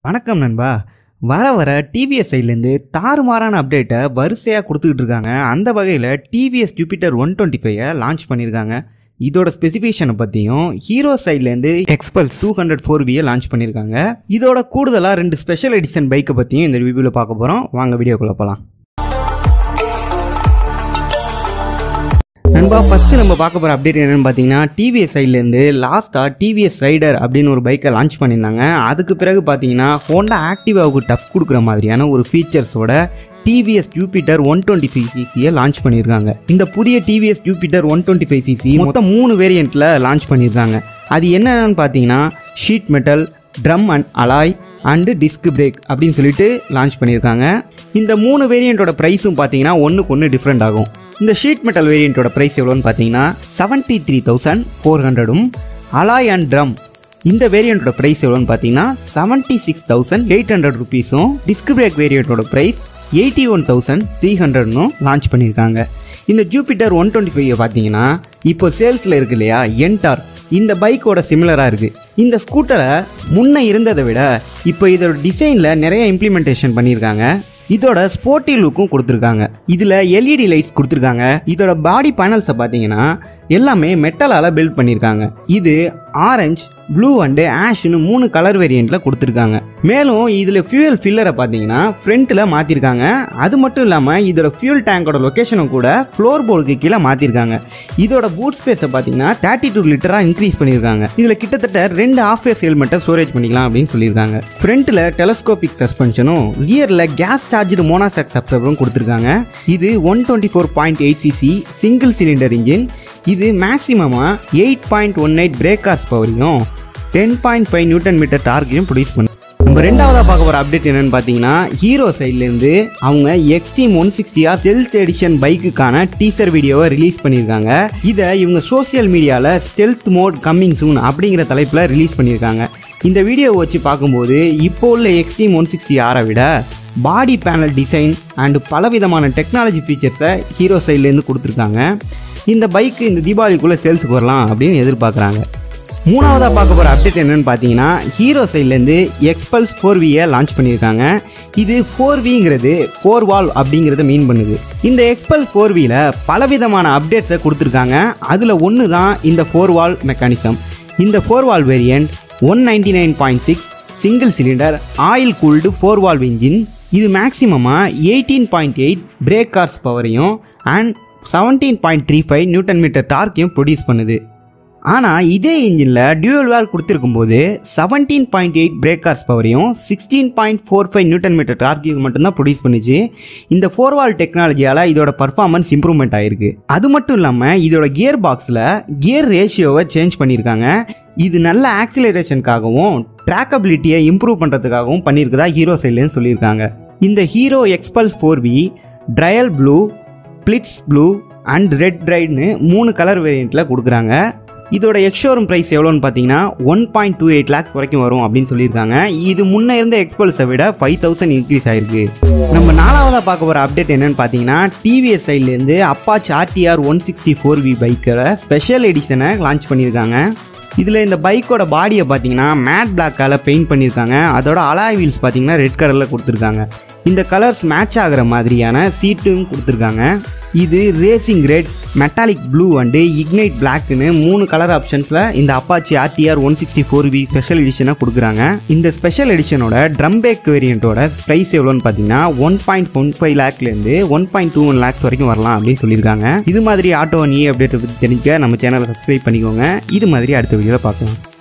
வணக்கம் நண்பா வர வர டிவிஎஸ் சைட்லேருந்து தாறுமாறான அப்டேட்டை வரிசையாக கொடுத்துக்கிட்டு இருக்காங்க அந்த வகையில் டிவிஎஸ் ஜூபிட்டர் ஒன் டுவெண்ட்டி ஃபைவை லான்ச் பண்ணியிருக்காங்க இதோட ஸ்பெசிஃபிகேஷனை பற்றியும் ஹீரோ சைட்லேருந்து எக்ஸ்பல்ஸ் டூ ஹண்ட்ரட் ஃபோர் வியை லான்ச் பண்ணியிருக்காங்க இதோட கூடுதலாக ரெண்டு ஸ்பெஷல் எடிஷன் பைக்கை பற்றியும் இந்த ரிவ்யூவில் பார்க்க போகிறோம் வாங்க வீடியோக்குள்ளே போகலாம் நண்பா ஃபஸ்ட்டு நம்ம பார்க்க போகிற அப்டேட் என்னென்னு பார்த்தீங்கன்னா டிவிஎஸ் சைட்லேருந்து லாஸ்ட்டாக டிவிஎஸ் ரைடர் அப்படின்னு ஒரு பைக்கை லான்ச் பண்ணியிருந்தாங்க அதுக்கு பிறகு பார்த்தீங்கன்னா ஹோண்டா ஆக்டிவாவுக்கு டஃப் கொடுக்குற மாதிரியான ஒரு ஃபீச்சர்ஸோட TVS Jupiter one twenty five சிசியை லான்ச் பண்ணியிருக்காங்க இந்த புதிய TVS Jupiter one twenty five CC மொத்தம் மூணு வேரியண்ட்டில் லான்ச் பண்ணியிருக்காங்க அது என்னென்னு பார்த்தீங்கன்னா sheet metal drum and alloy and disc brake அப்படின்னு சொல்லிட்டு லான்ச் பண்ணியிருக்காங்க இந்த மூணு வேரியண்ட்டோட ப்ரைஸும் பார்த்தீங்கன்னா ஒன்றுக்கு ஒன்று டிஃப்ரெண்ட் ஆகும் இந்த ஷீட் மெட்டல் வேரியண்ட்டோட ப்ரைஸ் எவ்வளோன்னு பார்த்தீங்கன்னா செவன்ட்டி த்ரீ தௌசண்ட் ஃபோர் ஹண்ட்ரடும் அலாய் அண்ட் ட்ரம் இந்த வேரியண்ட்டோட ப்ரைஸ் எவ்வளோன்னு பார்த்தீங்கன்னா seventy six thousand eight hundred ருபீஸும் டிஸ்க் பிரேக் வேரியண்ட்டோட price eighty one thousand three ஹண்ட்ரட்னும் லான்ச் பண்ணியிருக்காங்க இந்த ஜூபிட்டர் ஒன் டுவெண்ட்டி ஃபைவ் பார்த்தீங்கன்னா இப்போ சேல்ஸில் இருக்கு இல்லையா என்டார் இந்த பைக்கோட சிமிலராக இருக்குது இந்த ஸ்கூட்டரை முன்ன இருந்ததை விட இப்போ இதோட டிசைனில் நிறைய இம்ப்ளிமெண்டேஷன் பண்ணியிருக்காங்க இதோட ஸ்போர்ட்டி லுக்கும் கொடுத்துருக்காங்க இதில் எல்இடி லைட்ஸ் கொடுத்துருக்காங்க இதோட பாடி பேனல்ஸை பார்த்தீங்கன்னா எல்லாமே மெட்டலால் பில்ட் பண்ணியிருக்காங்க இது ஆரஞ்சு ப்ளூ அண்டு ஆஷ்னு மூணு கலர் வேரியண்ட்டில் கொடுத்துருக்காங்க மேலும் இதில் ஃபியூயல் ஃபில்லரை பார்த்தீங்கன்னா ஃப்ரண்ட்டில் மாற்றிருக்காங்க அது மட்டும் இல்லாமல் இதோட ஃபியூல் டேங்கோட லொக்கேஷனும் கூட ஃப்ளோர் போர்டுக்கு கீழே மாற்றிருக்காங்க இதோட பூட் ஸ்பேஸை பார்த்தீங்கன்னா தேர்ட்டி டூ லிட்டராக இன்க்ரீஸ் பண்ணியிருக்காங்க இதில் கிட்டத்தட்ட ரெண்டு ஆஃப் இயர்ஸ் ஹெல்மெட்டை ஸ்டோரேஜ் பண்ணிக்கலாம் அப்படின்னு சொல்லியிருக்காங்க ஃப்ரண்ட்டில் டெலஸ்கோபிக் சஸ்பென்ஷனும் ரியரில் கேஸ் சார்ஜ்டு மோனாசாக் சப்சரும் கொடுத்துருக்காங்க இது one twenty four point eight CC single cylinder engine இது மேக்ஸிமமாக eight point one eight brake horse பவரையும் ten point five newton meter டார்க்கையும் ப்ரொடியூஸ் பண்ணு நம்ம ரெண்டாவதாக பார்க்க போகிற அப்டேட் என்னன்னு பார்த்தீங்கன்னா ஹீரோ சைட்லேருந்து அவங்க Xtreme one sixty R stealth edition பைக்குக்கான டீசர் வீடியோவை ரிலீஸ் பண்ணியிருக்காங்க இதை இவங்க சோஷியல் மீடியாவில் ஸ்டெல்த் மோட் கம்மிங் சூன் அப்படிங்கிற தலைப்பில் ரிலீஸ் பண்ணியிருக்காங்க இந்த வீடியோவை வச்சு பார்க்கும்போது இப்போ உள்ள எக்ஸ்ட்ரீம் ஒன் சிக்ஸ்டி ஆரை விட பாடி பேனல் டிசைன் அண்டு பலவிதமான டெக்னாலஜி ஃபீச்சர்ஸை ஹீரோ சைட்லேருந்து கொடுத்துருக்காங்க இந்த பைக்கு இந்த தீபாவளிக்குள்ளே சேல்ஸுக்கு வரலாம் அப்படின்னு எதிர்பார்க்குறாங்க மூணாவதாக பார்க்க போகிற அப்டேட் என்னென்னு பார்த்தீங்கன்னா ஹீரோ சைட்லேருந்து எக்ஸ்பல்ஸ் ஃபோர் வியை லான்ச் பண்ணியிருக்காங்க இது ஃபோர் விங்கிறது ஃபோர் வால் அப்படிங்கிறத மீன் பண்ணுது இந்த எக்ஸ்பல்ஸ் ஃபோர் வியில் பலவிதமான அப்டேட்ஸை கொடுத்துருக்காங்க அதில் ஒன்று தான் இந்த ஃபோர் வால் மெக்கானிசம் இந்த four valve variant one ninety nine point six single cylinder oil cooled four valve engine இது மேக்ஸிமமாக eighteen point eight brake horse பவரையும் and seventeen point three five newton meter டார்க்கையும் ப்ரொடியூஸ் பண்ணுது ஆனால் இதே இன்ஜினில் dual valve கொடுத்துருக்கும் போது seventeen point eight brake horse பவரையும் sixteen point four five newton meter டார்க்கையும் மட்டும்தான் ப்ரொடியூஸ் பண்ணுச்சு இந்த ஃபோர் வால் டெக்னாலஜியால் இதோட பர்ஃபார்மன்ஸ் இம்ப்ரூவ்மெண்ட் ஆயிருக்கு அது மட்டும் இல்லாமல் இதோட கியர் பாக்ஸில் கியர் ரேஷியோவை சேஞ்ச் பண்ணியிருக்காங்க இது நல்ல ஆக்சிலரேஷனுக்காகவும் ட்ராக்கபிலிட்டியை இம்ப்ரூவ் பண்ணுறதுக்காகவும் பண்ணியிருக்கதா ஹீரோ சைட்லேருந்து சொல்லியிருக்காங்க இந்த Hero Xpulse four V trail blue blitz blue and red ட்ரைட்னு மூணு கலர் வேரியண்ட்டில் கொடுக்குறாங்க இதோட எக்ஷோரூம் ப்ரைஸ் எவ்வளோன்னு பார்த்தீங்கன்னா one point two eight lakhs வரைக்கும் வரும் அப்படின்னு சொல்லியிருக்காங்க இது முன்னே இருந்த எக்ஸ்பல்ஸை விட ஃபைவ் தௌசண்ட் இன்க்ரீஸ் ஆயிருக்கு நம்ம நாலாவதாக பார்க்க போகிற அப்டேட் என்னன்னு பார்த்தீங்கன்னா டிவிஎஸ் சைட்லேருந்து Apache RTR one sixty four V பைக்கோட ஸ்பெஷல் எடிஷனை லான்ச் பண்ணியிருக்காங்க இதில் இந்த பைக்கோட பாடியை பார்த்தீங்கன்னா மேட் பிளாக்கால் பெயிண்ட் பண்ணியிருக்காங்க அதோட அலாய் வீல்ஸ் பார்த்தீங்கன்னா ரெட் கலரில் கொடுத்துருக்காங்க இந்த கலர்ஸ் மேட்ச் ஆகிற மாதிரியான சீட்டும் கொடுத்துருக்காங்க இது racing red metallic blue and ignite பிளாக்னு மூணு கலர் ஆப்ஷன்ஸில் இந்த Apache RTR one sixty four V special எடிஷனாக கொடுக்குறாங்க இந்த ஸ்பெஷல் எடிஷனோட ட்ரம் பேக் வேரியண்ட்டோட ப்ரைஸ் எவ்வளோன்னு பார்த்தீங்கன்னா ஒன் பாயிண்ட் ஒன் ஃபைவ் லேக்லேருந்து one point two one lakhs வரைக்கும் வரலாம் அப்படின்னு சொல்லியிருக்காங்க இது மாதிரி ஆட்டோ நீ அப்டேட் பற்றி தெரிஞ்சுக்க நம்ம சேனலை சப்ஸ்கிரைப் பண்ணிக்கோங்க இது மாதிரி அடுத்த வீடியோவில் பார்க்கலாம்